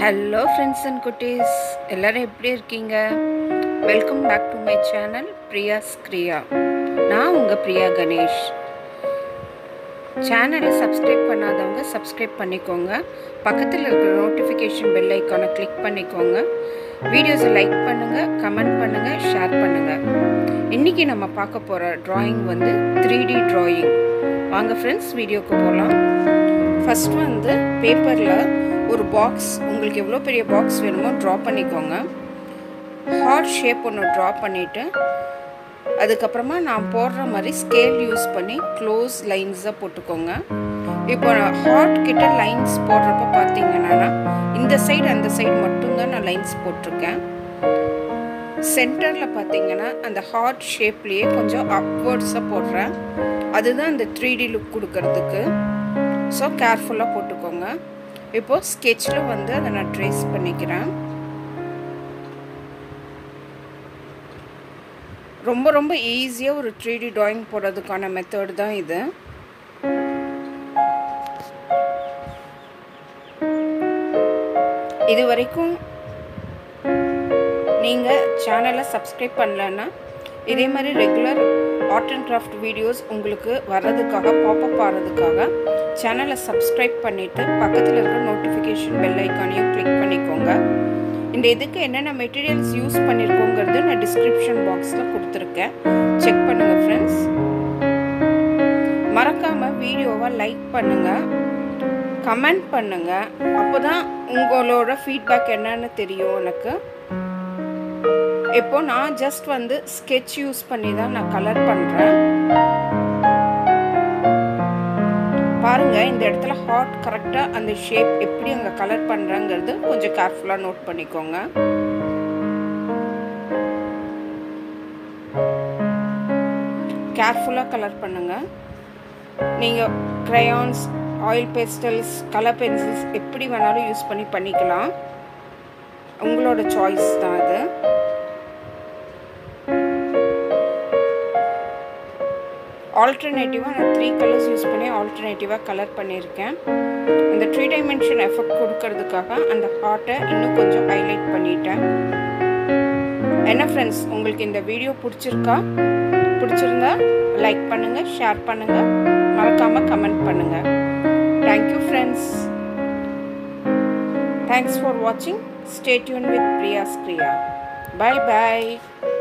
hello friends and குட்டீஸ் எல்லாரும் எப்படி இருக்கீங்க welcome back to my channel Priya's Kriya நான் உங்கள் பிரியா கணேஷ் சேனலை சப்ஸ்கிரைப் பண்ணாதவங்க சப்ஸ்கிரைப் பண்ணிக்கோங்க பக்கத்தில் இருக்கிற நோட்டிஃபிகேஷன் பெல் ஐக்கானை கிளிக் பண்ணிக்கோங்க வீடியோஸை லைக் பண்ணுங்கள் கமெண்ட் பண்ணுங்கள் ஷேர் பண்ணுங்கள் இன்றைக்கி நம்ம பார்க்க போகிற ட்ராயிங் வந்து த்ரீ டி ட்ராயிங் வாங்க ஃப்ரெண்ட்ஸ் வீடியோக்கு போகலாம் ஃபஸ்ட் வந்து பேப்பரில் ஒரு பாக்ஸ் உங்களுக்கு எவ்வளோ பெரிய பாக்ஸ் வேணுமோ ட்ரா பண்ணிக்கோங்க ஹார்ட் ஷேப் ஒன்று ட்ரா பண்ணிவிட்டு அதுக்கப்புறமா நான் போடுற மாதிரி ஸ்கேல் யூஸ் பண்ணி க்ளோஸ் லைன்ஸாக போட்டுக்கோங்க இப்போ ஹார்ட் கிட்ட லைன்ஸ் போடுறப்ப பார்த்தீங்கன்னா இந்த சைடு அந்த சைடு மட்டும்தான் நான் லைன்ஸ் போட்டிருக்கேன் சென்டரில் பார்த்தீங்கன்னா அந்த ஹார்ட் ஷேப்லேயே கொஞ்சம் அப்வர்ட்ஸாக போடுறேன் அதுதான் அந்த த்ரீ டி லுக் கொடுக்கறதுக்கு ஸோ கேர்ஃபுல்லாக போட்டுக்கோங்க இப்போது ஸ்கெட்சில் வந்து அதை நான் ட்ரேஸ் பண்ணிக்கிறேன் ரொம்ப ரொம்ப ஈஸியாக ஒரு த்ரீ டி ட்ராயிங் போடுறதுக்கான மெத்தட் தான் இது இது வரைக்கும் நீங்கள் சேனலை சப்ஸ்கிரைப் பண்ணலன்னா இதே மாதிரி regular art and craft videos உங்களுக்கு வர்றதுக்காக பாப்பப் ஆகிறதுக்காக சேனலை சப்ஸ்கிரைப் பண்ணிவிட்டு பக்கத்தில் இருக்கிற நோட்டிஃபிகேஷன் பெல் ஐக்கானையும் கிளிக் பண்ணிக்கோங்க இந்த இதுக்கு என்னென்ன மெட்டீரியல்ஸ் யூஸ் பண்ணியிருக்கோங்கிறது நான் டிஸ்கிரிப்ஷன் பாக்ஸில் கொடுத்துருக்கேன் செக் பண்ணுங்கள் ஃப்ரெண்ட்ஸ் மறக்காமல் வீடியோவை லைக் பண்ணுங்கள் கமெண்ட் பண்ணுங்கள் அப்போ தான் உங்களோட ஃபீட்பேக் என்னன்னு தெரியும் எனக்கு இப்போ நான் ஜஸ்ட் வந்து ஸ்கெட்ச் யூஸ் பண்ணி தான் நான் கலர் பண்ணுறேன் பாருங்க இந்த இடத்துல ஹார்ட் கரெக்டாக அந்த ஷேப் எப்படி அங்கே கலர் பண்ணுறேங்கிறது கொஞ்சம் கேர்ஃபுல்லாக நோட் பண்ணிக்கோங்க கேர்ஃபுல்லாக கலர் பண்ணுங்கள் நீங்கள் crayons oil pastels colour pencils எப்படி வேணாலும் யூஸ் பண்ணி பண்ணிக்கலாம் உங்களோட சாய்ஸ் தான் அது ஆல்டர்னேட்டிவாக நான் த்ரீ கலர்ஸ் யூஸ் பண்ணி ஆல்டர்னேட்டிவாக கலர் பண்ணியிருக்கேன் அந்த த்ரீ டைமென்ஷன் எஃபெக்ட் கொடுக்கறதுக்காக அந்த ஹார்ட்டை இன்னும் கொஞ்சம் ஹைலைட் பண்ணிட்டேன் என்ன ஃப்ரெண்ட்ஸ் உங்களுக்கு இந்த வீடியோ பிடிச்சிருக்கா பிடிச்சிருந்தா லைக் பண்ணுங்கள் ஷேர் பண்ணுங்கள் மறக்காமல் கமெண்ட் பண்ணுங்கள் தேங்க்யூ ஃப்ரெண்ட்ஸ் தேங்க்ஸ் ஃபார் வாட்சிங் stay tuned with Priya's Priya bye bye